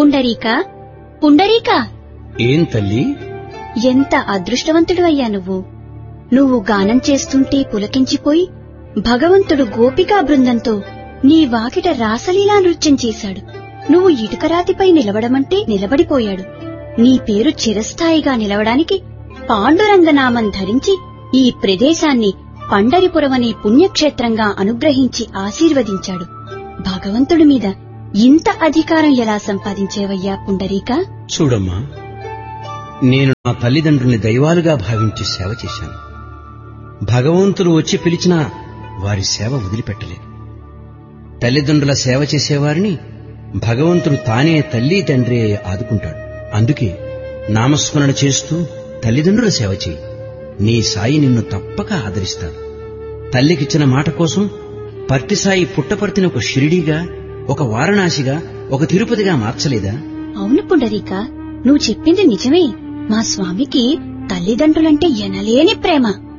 పుండరీక పుండరీక ఏం తల్లి ఎంత అదృష్టవంతుడు అయ్యా నువ్వు నువ్వు గానం చేస్తుంటే పులకించిపోయి భగవంతుడు గోపికా బృందంతో నీ వాకిట రాసలీలా నృత్యం చేశాడు నువ్వు ఇటుకరాతిపై నిలబడమంటే నిలబడిపోయాడు నీ పేరు చిరస్థాయిగా నిలవడానికి పాండురంగనామం ధరించి ఈ ప్రదేశాన్ని పండరిపురమనే పుణ్యక్షేత్రంగా అనుగ్రహించి ఆశీర్వదించాడు భగవంతుడి మీద ఇంత అధికారం ఎలా సంపాదించేవయ్యా పుండరీకా చూడమ్మా నేను నా తల్లిదండ్రుల్ని దైవాలుగా భావించి సేవ చేశాను భగవంతుడు వచ్చి పిలిచినా వారి సేవ వదిలిపెట్టలేదు తల్లిదండ్రుల సేవ చేసేవారిని భగవంతుడు తానే తల్లి తండ్రి అయి ఆదుకుంటాడు అందుకే నామస్మరణ చేస్తూ తల్లిదండ్రుల సేవ చేయి నీ సాయి నిన్ను తప్పక ఆదరిస్తాడు తల్లికిచ్చిన మాట కోసం పర్తిసాయి పుట్టపర్తిని ఒక షిరిడీగా ఒక వారణాసిగా ఒక తిరుపతిగా మార్చలేదా అవును పుండరీక నువ్వు చెప్పింది నిజమే మా స్వామికి తల్లిదండ్రులంటే ఎనలేని ప్రేమ